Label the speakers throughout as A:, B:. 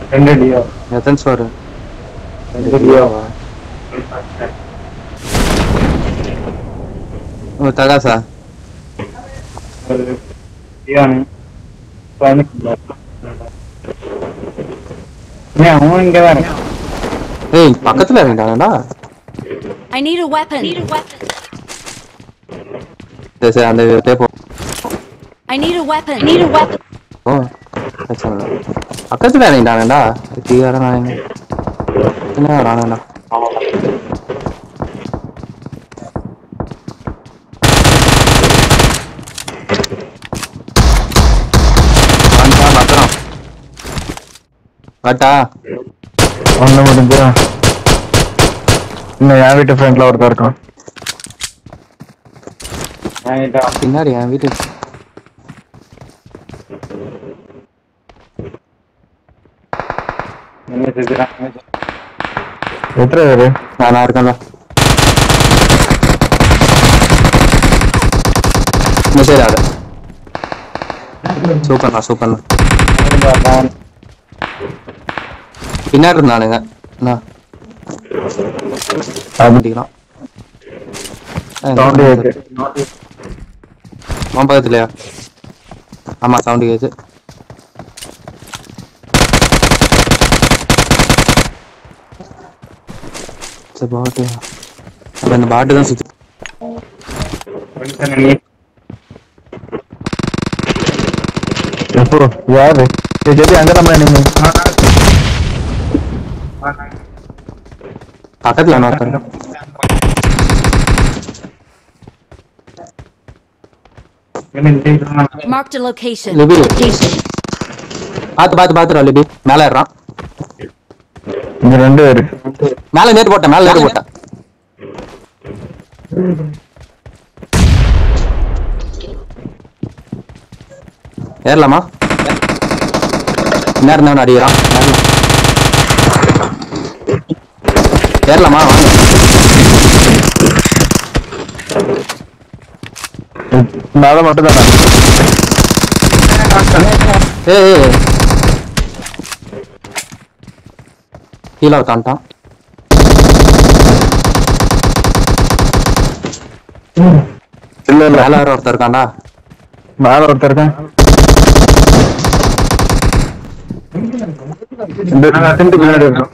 A: ரெண்டு டியோ
B: எத்தனை ஸ்டோர்
A: ரெண்டு டியோவா
B: ஓ தகாசா
A: ஒரு டியோனு பதினெட்டு ஏன் அவன் இங்கே தான் இருக்கான்
B: ஏய் பக்கத்துல இறங்கிட்டாங்கடா
C: I need a weapon.
B: சரி சரி அந்த டேப்
C: I need a weapon. I need a weapon.
B: ஓ பிரச்சனை இல்லை பக்கத்துல இறங்கிட்டாங்கடா தீவிரம் நான் என்ன வராங்கடா வந்துட்டான், பத்திரம் வாட்டா
A: ஒன்று முடிஞ்சா இன்னும் என் வீட்டு ஃப்ரெண்ட்ல ஒருத்தர் இருக்கான்
B: பின்னாடி என் வீட்டுக்கு
A: எத்தனை பேரு
B: நானா இருக்கேன்ல மெசேஜ் ஆடு சூப்பர்ண்ணா சூப்பர்ண்ணா பின்னாடி இருந்தானுங்க என்ன அப்படிக்கலாம்
A: சவுண்ட் கேக்கு
B: உன் பக்கத்துலயா ஆமா சவுண்டு கேச்சு சரி பாட்டு அப்ப இந்த பாட்டு தான் சுத்தி
A: எப்போ யாரு சரி சரி அங்கே தான் நீங்க
B: பக்கத்துல என்ன ஒருத்தன்
C: Marked a location.
B: லிபி பாத்து பாத்து பாத்துடா லிபி மேல ஏறான்
A: இங்க ரெண்டு பேரு
B: மேல நேட்டு போட்டேன் மேல நேட்டு போட்டேன் ஏறலாமா என்ன இருந்தவன் அடிக்கிறான் ஏறலாம். ஏறலாமா வாங்க
A: மேல மட்டும் தானே
B: ஏய் ஏய், ஏய். கீழே உட்காந்துட்டான்
A: இல்ல இல்ல
B: மேல வேற ஒருத்தர் இருக்கான்டா
A: மேல ஒருத்தர் இருக்கான் இந்த டென்ட் பின்னாடி இருக்கும்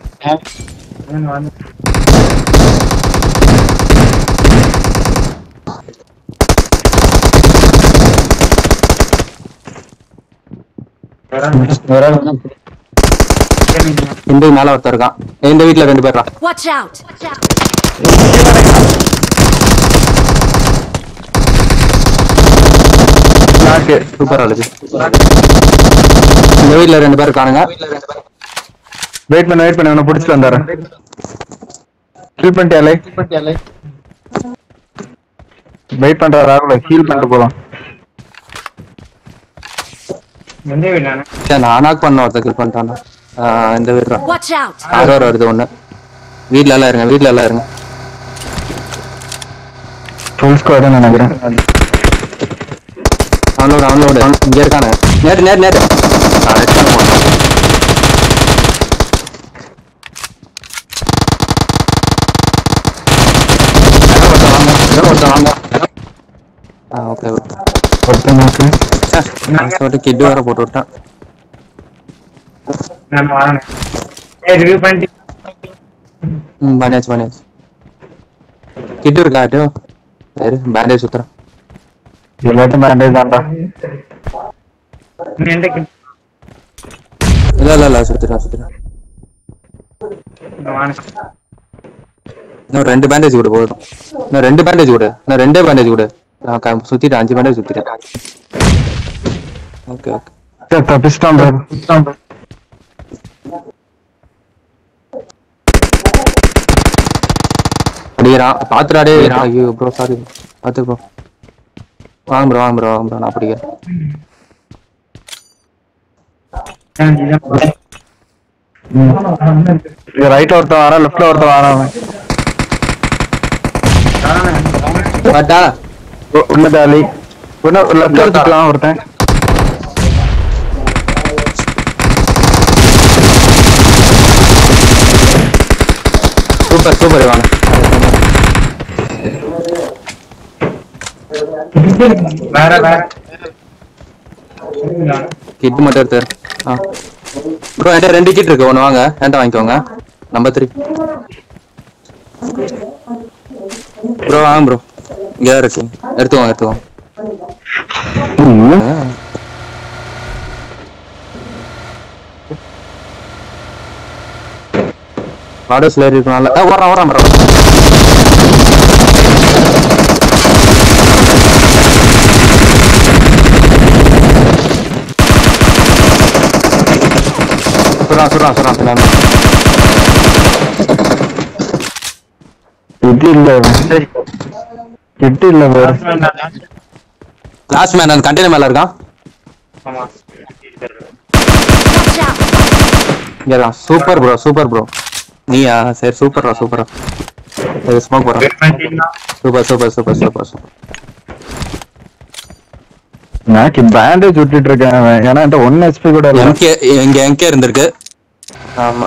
A: வேற ஆள்
B: இந்த மேல ஒருத்தர் இருக்கான் இந்த வீட்ல ரெண்டு பேர்ரா
C: Watch out.
A: நாக்கு
B: சூப்பர் அழுது இந்த வீட்ல ரெண்டு பேர் இருக்கானுங்க
A: வெயிட் பண்ண வெயிட் பண்ண அவனை பிடிச்சிட்டு வந்தாரன் ஹீல் பண்ணிட்டியாலே வெயிட் பண்ற ராகுல ஹீல் பண்ணிட்டு போலாம்
B: சரி நான் நாக் பண்ண ஒருத்தர் கில் பண்ணிட்டான்டா ஆஹ் இந்த வீட்ரா
C: Watch out.
B: ஆரோர் வருது ஒண்ணு வீட்ல எல்லாம் இருங்க வீட்ல எல்லாம் இருங்க
A: ஃபுல் ஸ்குவாட் நினைக்கிறேன்
B: அவனோட அவனோட இங்க இருக்கானு நேரு நேரு நேரு ஆ, next time போலாம். இன்னும் ஒருத்தன் வாங்க. ஆ ஓகே
A: ஒருத்தன் நாக்கு
B: சொல்லிட்டு கிட் வேற போட்டு விட்டான் ம் பண்ணியாச்சு பண்ணியாச்சு கிட் இருக்கா ஆட்டோ சரி பேண்டேஜ் சுத்துறேன்
A: எல்லாத்தையும் பேண்டேஜ் தான்டா
B: இல்ல இல்ல இல்ல சுத்துறேன் சுத்துறேன் இன்னும் ரெண்டு பேண்டேஜ் கொடு போதும் இன்னும் ரெண்டு பேண்டேஜ் கொடு இன்னும் ரெண்டே பேண்டேஜ் கொடு நான் க- சுத்திட்டேன் அஞ்சு பேண்டேஜ் சுத்திட்டேன் ஓகே ஓகே
A: சரி, தப்பிச்சிட்டான் bro.
B: அடிக்கிறான் பாத்துறாடே ஐயோ ப்ரோ சாரி பாத்து ப்ரோ வாங்க ப்ரோ வாங்க ப்ரோ வாங்க ப்ரோ நான் பிடிக்கிறேன்
A: இது ரைட் ஒருத்தன் வரான் லெஃப்ட்ல ஒருத்தன் வரான் அவன்.
B: பாட்டா
A: ஒ- ஒண்ணு தாலி ஒண்ணு லெஃப்ட்ல எடுத்துக்கலாம் ஒருத்தன்
B: சூப்பர் சூப்பர் வாங்க
D: வேற வேற
B: கிட் மட்டும் எடுத்தாரு ஆ ப்ரோ என்கிட்ட ரெண்டு கிட் இருக்கு ஒன்று வாங்க என்கிட்ட வாங்கிக்கோங்க நம்பர் த்ரீ ப்ரோ வாங்க ப்ரோ இங்கே தான் இருக்கு எடுத்துக்கோங்க எடுத்துக்கோங்க ஆ. ஆடோஸ்ல இருக்கனால ஆ வரான் வரான் ப்ரோ சுறான் சுறான் சுறான் சுறான்
A: இது இல்ல கிட்டு இல்ல bro.
B: கிளாஸ் மேன் அந்த கண்டெய்னர் மேல இருக்கான்
D: ஆமா
C: Watch out!
B: இங்க இருக்கான் சூப்பர் ப்ரோ சூப்பர் ப்ரோ நீயா சரி சூப்பர்ரா சூப்பரா சரி ஸ்மோக் போடுறான்
D: வெயிட் பண்ணிட்டீங்களா
B: super super super super super
A: நான் பேண்டேஜ் விட்டுட்டு இருக்கேன் அவன். ஏன்னா என்கிட்ட ஒன் ஹெச்பி கூட இல்ல
B: எம்கே இங்க எம்கே இருந்திருக்கு ஆமா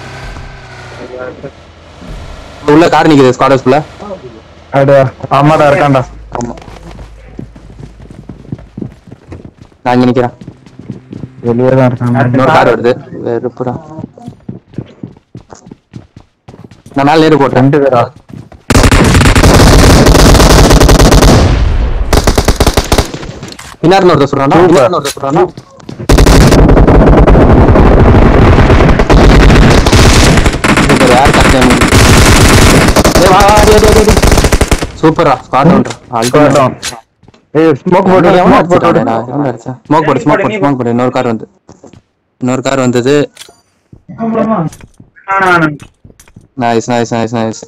B: உள்ள கார் நிக்குது ஸ்குவாட் ஹவுஸ்ல
A: அட ஆமாடா இருக்கான்டா
B: ஆமா நான் இங்க நிக்கிறேன்
A: வெளியே தான் இருக்கான்
B: இன்னொரு கார் வருது வெறுப்புடா நான் மேல நேரு போட்டேன்
A: ரெண்டு பேரா
B: பின்னாடி ஒருத்தர் சொல்றானா
A: Super.
B: பின்னாடி ஒருத்தர் சொல்றானா சூப்பர் யார் கரெக்ட் சூப்பரா ஸ்காட் ஒன்று
A: Squad ஏய் ஸ்மோக் போட்டு ஸ்மோக் போட்டு
B: ஸ்மோக் போடு ஸ்மோக் போடு ஸ்மோக் போடு இன்னொரு கார் வந்து இன்னொரு கார் வந்தது நைஸ் நைஸ் நைஸ் நைஸ்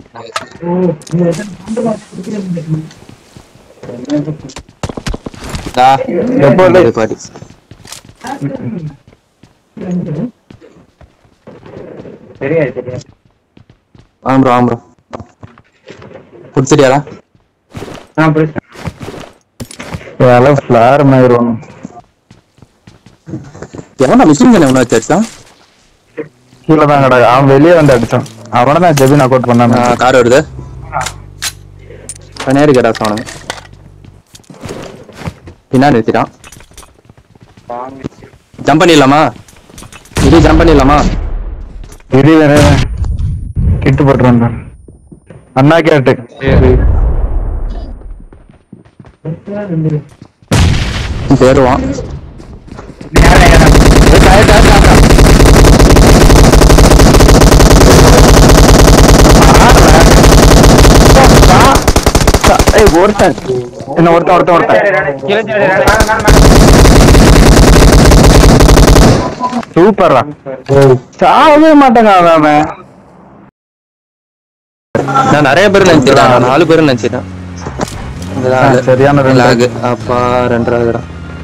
B: டா
A: எப்போ இல்லை?
B: பாடி
D: தெரியாது தெரியாது
B: வாங்க ப்ரோ வாங்க ப்ரோ பிடிச்சிட்டியாடா
D: ஆ புரியுது
A: எல்லாம் ஃபிளார் மாயிரும்
B: எவனா மிஷின் கன் எவனா வச்சாச்சான்
A: கீழே தான் கிடக்கு அவன் வெளியே வந்து அடிச்சான் அவனை தான் ஜெபி நாக் அவுட் பண்ணான்
B: கார் வருது நேரு கேடா அவனுங்க பின்னாடி நிறுத்திட்டான் ஜம்ப் பண்ணிடலாமா இது ஜம்ப் பண்ணிடலாமா
A: இடி வேற கிட்டு போட்டு வந்தான் அண்ணா கேட்டு
B: சேருவான்
A: ஏய் ஒருத்தன் என்ன ஒருத்தன் ஒருத்தன் ஒருத்தன் சூப்பர்ரா சாகவே மாட்டாங்க அவன் அவன்
B: நான் நிறைய பேர் நினைச்சிட்டேன் நான் நாலு பேர் நினைச்சிட்டேன் இந்த
A: ஆ,
B: நாலு.
A: சரியான ரெண்டு.
B: lag. அப்பா ரெண்டாவது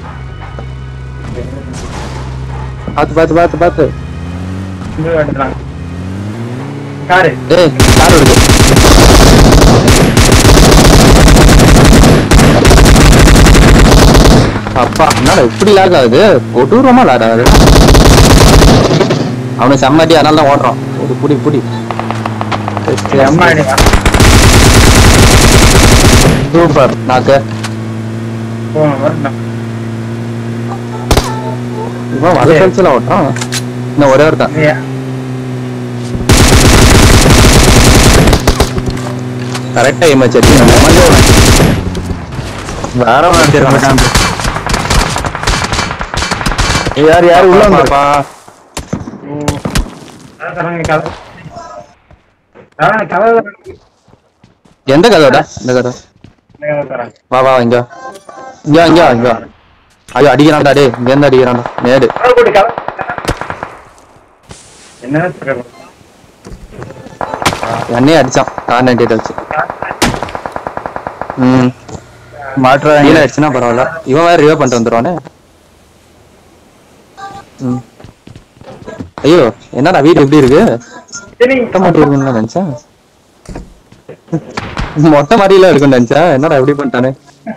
B: பாத்து பாத்து பாத்து பாத்து
D: காரு
B: ஏய் கார் வருது அப்பா என்னடா இப்படி லாக் ஆகுது கொடூரமா லாக் ஆகுது அவனுக்கு செம்மடி அதனால தான் ஓடுறான் ஒரு புடி புடி
D: அம்மா அடிடா.
A: சூப்பர்
B: நாக்கு
D: போ, வரட்டும்.
B: இவன் வலை கழிச்சுல ஓட்டான் இன்னும் ஒரே ஒருத்தான்
D: இல்லையா?
B: கரெக்டா ஏமாச்சு
A: வேற ஒருத்தன் இருக்கான். யார் யார் உள்ள வந்து
D: அதான் சொல்றாங்க, கதை. அதான் கதை
B: எந்த கதைடா இந்த கதை
D: தரேன்.
B: வா வா இங்க இங்க இங்க இங்க ஐயோ அடிக்கிறான்டா டேய் இங்க இருந்து அடிக்கிறான்டா நேடு
D: கதை போட்டு கதை. என்னதான் சொல்றது?
B: என்னையே அடிச்சான் கார் நைன்டி வச்சு ம்
A: மாற்றாங்க
B: கீழே அடிச்சுனா பரவாயில்ல இவன் வேற ரிவே பண்ணிட்டு வந்துருவானே ம் ஐயோ என்னடா வீடு எப்படி இருக்கு
D: சரி,
B: மொட்டை மாட்டி இருக்குன்னு நினைச்சேன் மொட்டை மாடியில இருக்குன்னு நினைச்சேன் என்னடா எப்படி பண்ணிட்டானே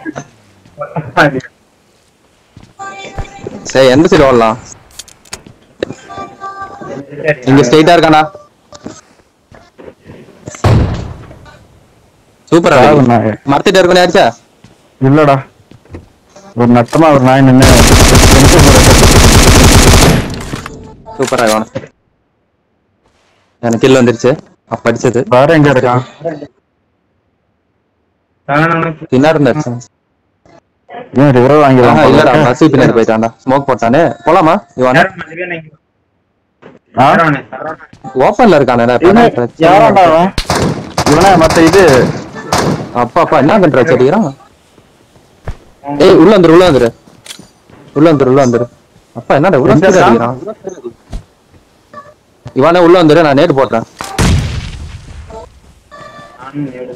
B: சரி எந்த சைடு ஓடலாம் இங்க ஸ்ட்ரைட்டா இருக்கானா சூப்பரா
A: சாவு
B: இருக்கு.
A: நாய்.
B: மரத்திட்ட இருக்கணும் அடிச்சா
A: இல்லடா ஒரு நட்டமா ஒரு நாய் நின்னு
B: சூப்பரா வேணும் எனக்கு கில் வந்துருச்சு அப்ப அடிச்சது
A: வேற எங்க இருக்கான்
D: சரவணனுக்கு
B: பின்னாடி இருந்து அடிச்சேன்
A: ஏன் ரிவரோ
B: ஆஹா,
A: வாங்கிடலாம்
B: இல்லடா பஸ் பின்னாடி போயிட்டான்டா ஸ்மோக் போட்டானே போலாமா இவன்
D: யாரும் மதியம் நீங்க
A: ஆ?
D: சரவணன் சரவணன்
B: ஓப்பன்ல இருக்கானடா இப்ப
A: இவனே-
B: என்ன பிரச்சனை?
A: யாராண்டா அவன் இவனே மத்த இது
B: அப்பா அப்பா என்ன பண்ற வச்சிருக்கிறான் ஏய் உள்ள வந்துரு உள்ள வந்துரு உள்ள வந்துரு உள்ள வந்துரு அப்பா என்னடா உள்ள
A: எங்க
B: வந்துரு
A: இருக்கான்?
B: அடிக்கிறான் இவனே உள்ள வந்துரு நான் நேட்டு போட்டேன்
D: நானும் ஏழு.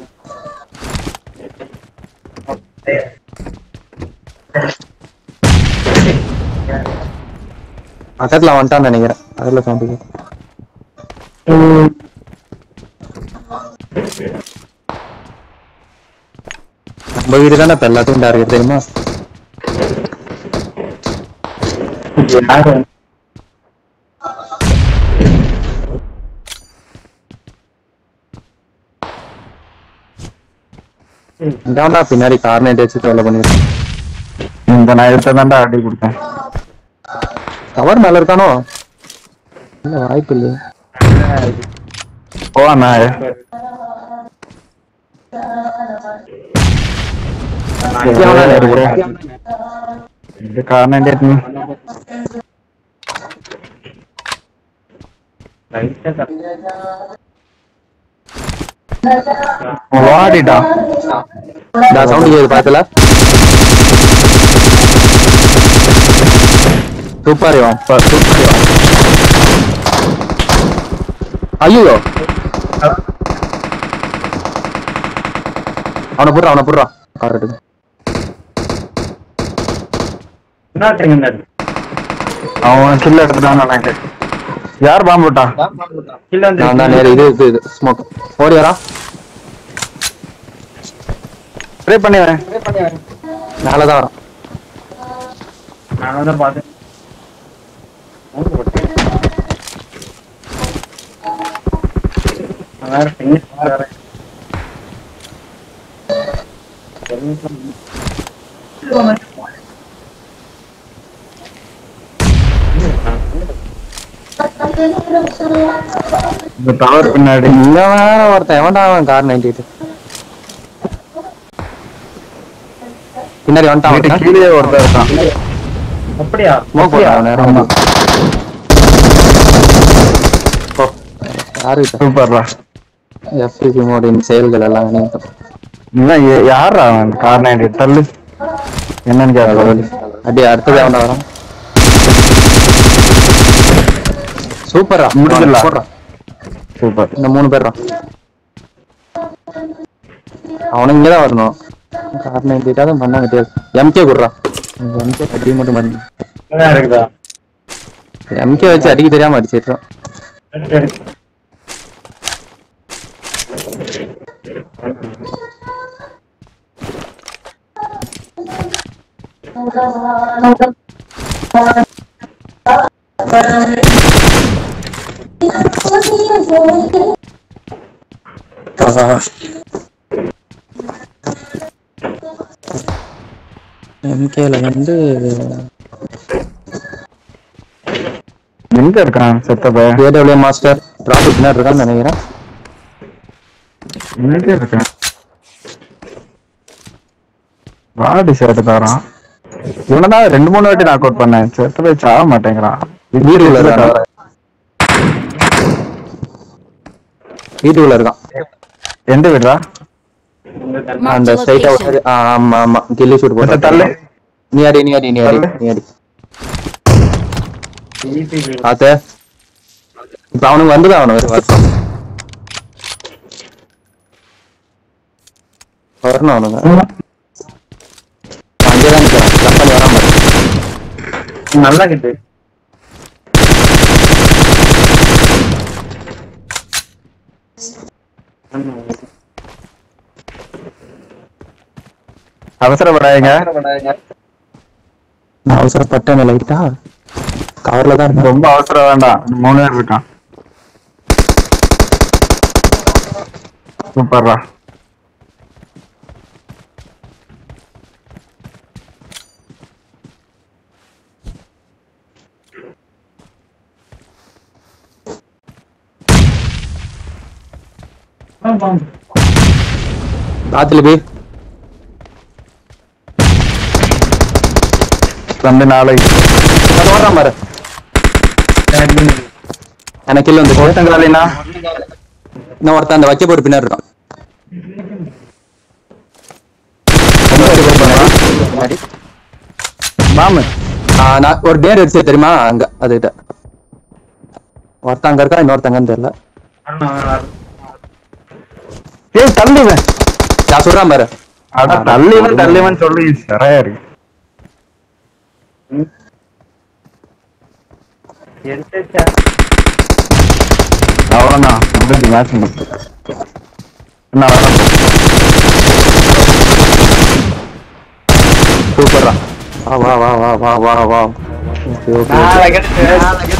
B: பக்கத்துல வந்துட்டான்னு நினைக்கிறேன் அதுல சவுண்ட் நம்ம வீடு தானே இப்ப எல்லாத்துக்கும் டார்கெட் தெரியுமா
A: யாரு?
B: இந்தாண்டா பின்னாடி கார்னேட் வச்சு தொலை பண்ணிருக்கேன்
A: இந்த நாயத்தை தான்டா அடி கொடுத்தேன்
B: கவர் மேல இருக்கானோ இல்ல வாய்ப்பு இல்லையே
A: போவா நாய இது காரணம்
D: லைட்டா தப்பு.
A: வாடிடா
B: சவுண்ட் கேக்குது பாத்துல சூப்பர் இவன் சூப்பர் இவன் ஐயோ அவனை போடுறான் அவனை போடுறான் கார் எடுக்கு
D: இன்னொருத்தங்க இந்த
A: அவன் கில்ல எடுத்துட்டான் நினைக்கிறேன் யார் பாம்பு விட்டா
D: கீழ வந்து
B: நான் தான் நேரம் இது இது இது ஸ்மோக் ஓடி வரா
A: ஸ்ப்ரே பண்ணி வரேன்
B: மேலே தான் வரான்
D: நான் வந்து பார்த்தேன் மூணு போட்டேன். நான் வேற finish வேற.
A: இந்த டவர் பின்னாடி
B: இங்க வேற ஒருத்தன் எவன்டா அவன் கார் நைன்டி பின்னாடி வந்துட்டான்
A: வீட்டு
B: ஒருத்தன்.
A: கீழே ஒருத்தர் இருக்கான்
D: அப்படியா
B: ஸ்மோக் போடுறான் அவன் நேரம்
A: ஆமா.
B: போ. யாரு கிட்ட
A: சூப்பர்ரா
B: எஃப்டிபி மோடின் செயல்கள் எல்லாம் நீங்க
A: இன்னும் யா- யாரா அவன் கார் நைன்டி தள்ளு என்னன்னு கேட்கல
B: அப்படியே அடுத்தது அவன் வரான் சூப்பரா
A: முடிஞ்சிடலாம்.
B: போடுறான்
A: சூப்பர்
B: இந்த மூணு பேர்றான் அவனும் இங்கதான் வரணும் கார் நைன்டிட்டாவது பண்ணாங்க எம்கே குடுறான் எம்கே அடி மட்டும் பண்ணி
D: நல்லா இருக்குதா
B: எம்கே வச்சு அடிக்க தெரியாம அடிச்சிடுறான்
D: எடுத்து எடு.
B: எம்கேல வந்து
A: எங்க இருக்கான் செத்த பையன்
B: ஏடபிள்யூ மாஸ்டர் டிராபிக் பின்னாடி இருக்கான்னு நினைக்கிறேன்
A: எங்க இருக்கான் வாடி சேர்த்து தரான் இவனதான் ரெண்டு மூணு வாட்டி நாக் அவுட் பண்ணேன் செத்து போய் சாக மாட்டேங்கிறான்
B: வீட்டுக்குள்ள இருக்கான் வீட்டுக்குள்ள இருக்கான்
A: எந்த வீடுடா
D: இந்த தண்ணி
B: அந்த
C: Marked a
B: ஸ்ட்ரைட்டா
C: location.
B: ஆமா ஆமா கில்லி ஷூட்
A: கொஞ்சம்
B: போட்டு
A: தள்ளு
B: நீ அடி நீ அடி நீ அடி
A: தள்ளு.
B: நீ அடி
D: easy game.
B: பாத்து இப்ப அவனுக்கு வந்துதான் அவனு ஒரு வருஷம் வரணும் அவனுங்க அங்கேதான் நிக்கிறான் ஜம்ப் பண்ணி வராம இரு.
D: நல்லா கிட்டு
A: அவசரப்படாதீங்க
B: நான் அவசரப்பட்டேன் லைட்டா கவர்ல தான் இருந்தேன்
A: ரொம்ப அவசரம் வேண்டாம் மூணு பேர் இருக்கான் சூப்பர்ரா
B: ஆத்துல போய்
A: வந்து நாளை
B: அது ஓடுறான் பாரு எனக்கு இல்ல வந்து
A: ஒருத்தங்காலினா
B: இன்னும் ஒருத்தன் அந்த வைக்க போற பின்னாடி இருக்கான் பின்னாடி.
A: மாமு
B: ஆ, நான் ஒரு டேர் அடிச்சு தெரியுமா அங்க அதுகிட்ட ஒருத்தன் அங்க இருக்கா இன்னொருத்தங்கன்னு தெரியல
A: ஏய் தள்ளிவன்
B: நான் சொல்றேன் பாரு
A: அட தள்ளிவன் தள்ளிவன் சொல்லி சரியா இருக்கு அவ்வளவுதான் முடிஞ்சு மேட்ச் முடிச்சு என்ன வேணும்
B: சூப்பர்ரா வா வா வா வா வா வா வா Okay, okay, okay.
D: நாளைக்கு